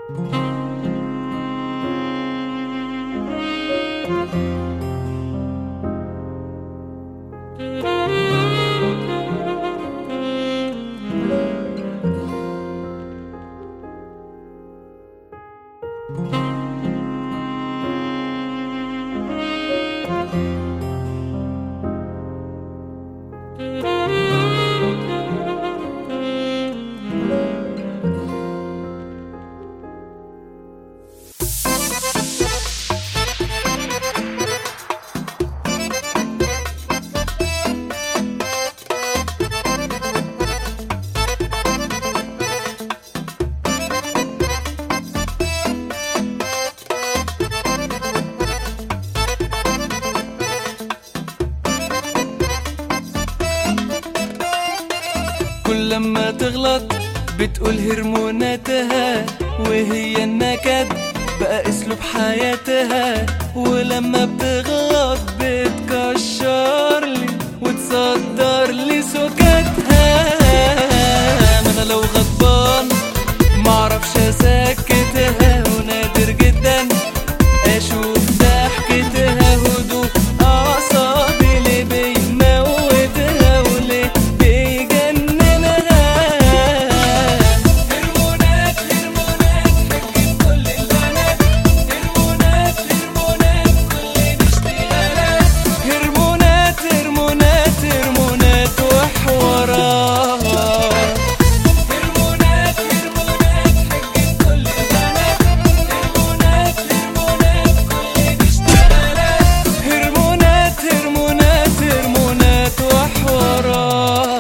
كل لما تغلط بتقول هرموناتها وهي النكد بقى اسلوب حياتها ولما بتغلط بتكشر لي وتصدر لي سكتها ما انا لو غضبان معرفش اسكتها ونادر جدا اشوف ضحكتها هدوء اعصابي اللي بيموتها وليه بيجننها هرمونات هرمونات حكي كل البنات هرمونات هرمونات كل الاشتغالات هرمونات هرمونات هرمونات وحوارات هرمونات هرمونات حكي كل البنات هرمونات هرمونات كل الاشتغالات هرمونات هرمونات هرمونات وحوارات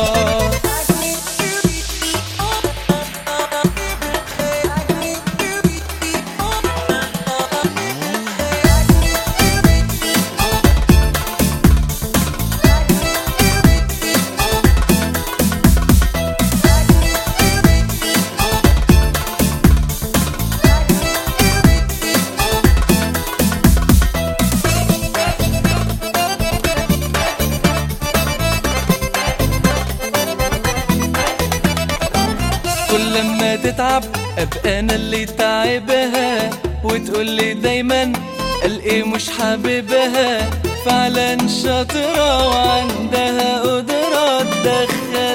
كل لما تتعب ابقى انا اللي تعبها وتقول لي دايما قال ايه مش حاببها فعلا شاطرة وعندها قدرة تدخل